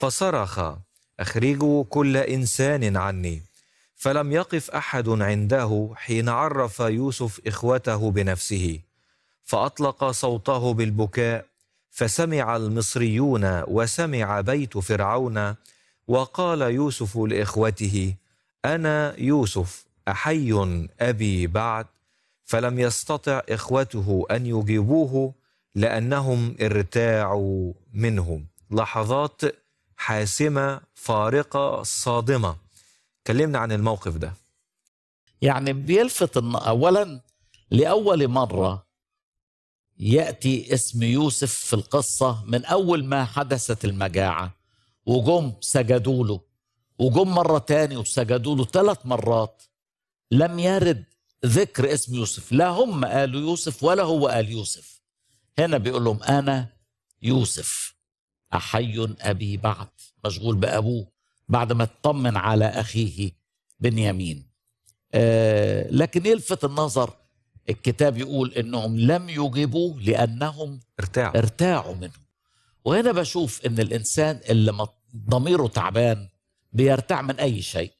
فصرخ اخرجوا كل انسان عني فلم يقف احد عنده حين عرف يوسف اخوته بنفسه فاطلق صوته بالبكاء فسمع المصريون وسمع بيت فرعون وقال يوسف لاخوته انا يوسف احي ابي بعد فلم يستطع اخوته ان يجيبوه لانهم ارتاعوا منهم لحظات حاسمه فارقه صادمه كلمنا عن الموقف ده يعني بيلفت ان اولا لاول مره ياتي اسم يوسف في القصه من اول ما حدثت المجاعه وجم سجدوا له وجم مره تاني وسجدوا له ثلاث مرات لم يرد ذكر اسم يوسف لا هم قالوا يوسف ولا هو قال يوسف هنا بيقول لهم انا يوسف احي ابي بعد مشغول بابوه بعد ما اطمن على اخيه بنيامين آه لكن يلفت النظر الكتاب يقول انهم لم يجيبوه لانهم ارتاعوا ارتاعوا منه وهنا بشوف ان الانسان اللي مط- ضميره تعبان بيرتاع من اي شيء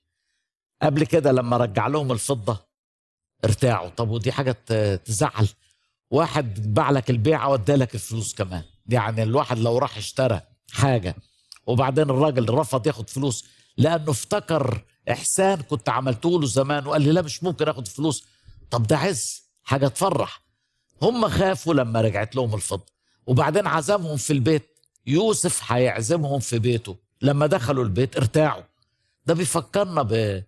قبل كده لما رجع لهم الفضه ارتاعوا طب ودي حاجه ت- تزعل واحد باع لك البيعه وادالك الفلوس كمان يعني الواحد لو راح اشترى حاجه وبعدين الراجل رفض ياخد فلوس لانه افتكر احسان كنت عملته له زمان وقال لي لا مش ممكن اخد فلوس طب ده عز حاجه تفرح هم خافوا لما رجعت لهم الفضه وبعدين عزمهم في البيت يوسف هيعزمهم في بيته لما دخلوا البيت ارتاعوا ده بيفكرنا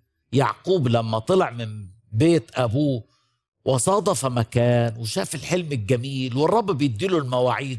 بيعقوب لما طلع من بيت ابوه وصادف مكان وشاف الحلم الجميل والرب بيديله المواعيد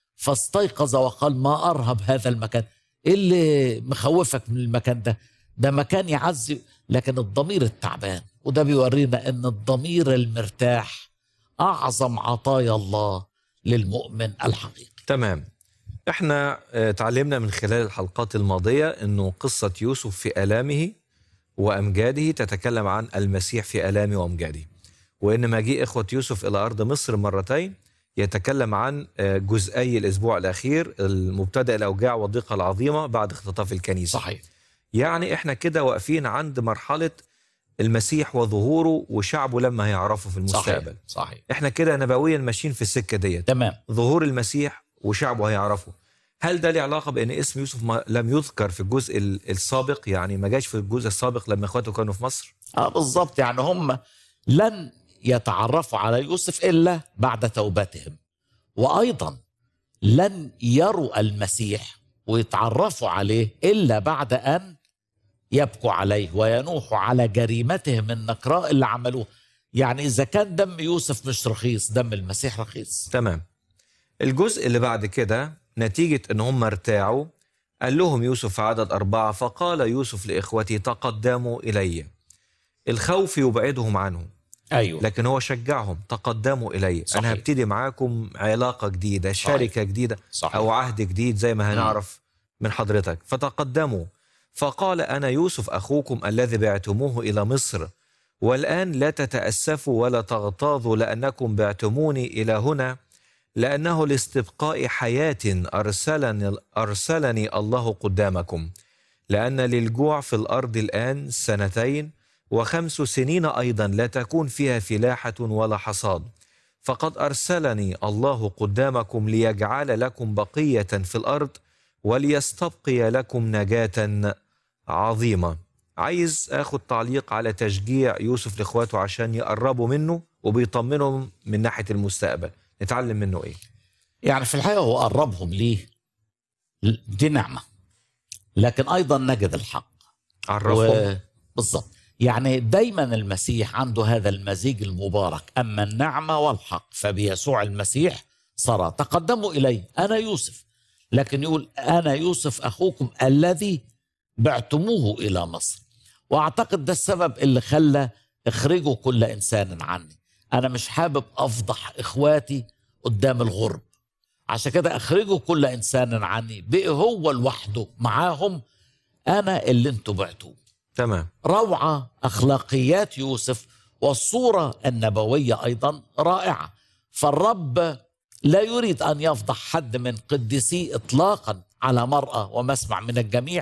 فاستيقظ وقال ما ارهب هذا المكان ايه اللي مخوفك من المكان ده ده مكان يعزي لكن الضمير التعبان وده بيورينا ان الضمير المرتاح اعظم عطايا الله للمؤمن الحقيقي تمام احنا آه، اتعلمنا من خلال الحلقات الماضيه انه قصه يوسف في الامه وامجاده تتكلم عن المسيح في الامه وامجاده وان مجيء اخوه يوسف الى ارض مصر مرتين يتكلم عن آه، جزئي الاسبوع الاخير المبتدا الاوجاع والضيقه العظيمه بعد اختطاف الكنيسه صحيح يعني احنا كده واقفين عند مرحله المسيح وظهوره وشعبه لما هيعرفه في المستقبل صحيح صحيح احنا كده نبويا ماشيين في السكه ديت تمام ظهور المسيح وشعبه هيعرفه هل ده له علاقه بان اسم يوسف ما لم يذكر في الجزء ال- السابق يعني ما جاش في الجزء السابق لما اخواته كانوا في مصر اه بالظبط يعني هم لن يتعرفوا على يوسف الا بعد توبتهم وايضا لن يروا المسيح ويتعرفوا عليه الا بعد ان يبكوا عليه وينوحوا على جريمتهم النكراء اللي عملوها يعني اذا كان دم يوسف مش رخيص دم المسيح رخيص تمام الجزء اللي بعد كده نتيجة ان هم ارتاعوا قال لهم يوسف في عدد أربعة فقال يوسف لإخوتي تقدموا إلي الخوف يبعدهم عنه ايوه لكن هو شجعهم تقدموا إلي صحيح. أنا هبتدي معاكم علاقة جديدة شركة جديدة صحيح أو عهد جديد زي ما هنعرف من حضرتك فتقدموا فقال أنا يوسف أخوكم الذي بعتموه إلى مصر والآن لا تتأسفوا ولا تغتاظوا لأنكم بعتموني إلى هنا لأنه لاستبقاء حياة أرسلني, أرسلني الله قدامكم لأن للجوع في الأرض الآن سنتين وخمس سنين أيضا لا تكون فيها فلاحة ولا حصاد فقد أرسلني الله قدامكم ليجعل لكم بقية في الأرض وليستبقي لكم نجاة عظيمة عايز أخد تعليق على تشجيع يوسف لإخواته عشان يقربوا منه وبيطمنهم من ناحية المستقبل نتعلم منه إيه يعني في الحقيقه هو قربهم ليه دي نعمه لكن ايضا نجد الحق عرفهم و... بالظبط يعني دايما المسيح عنده هذا المزيج المبارك اما النعمه والحق فبيسوع المسيح صار تقدموا الي انا يوسف لكن يقول انا يوسف اخوكم الذي بعتموه الى مصر واعتقد ده السبب اللي خلى اخرجوا كل انسان عني انا مش حابب افضح اخواتي قدام الغرب عشان كده اخرجوا كل انسان عني بقي هو لوحده معاهم انا اللي انتوا بعتوه تمام روعه اخلاقيات يوسف والصوره النبويه ايضا رائعه فالرب لا يريد ان يفضح حد من قديسيه اطلاقا على مرأى ومسمع من الجميع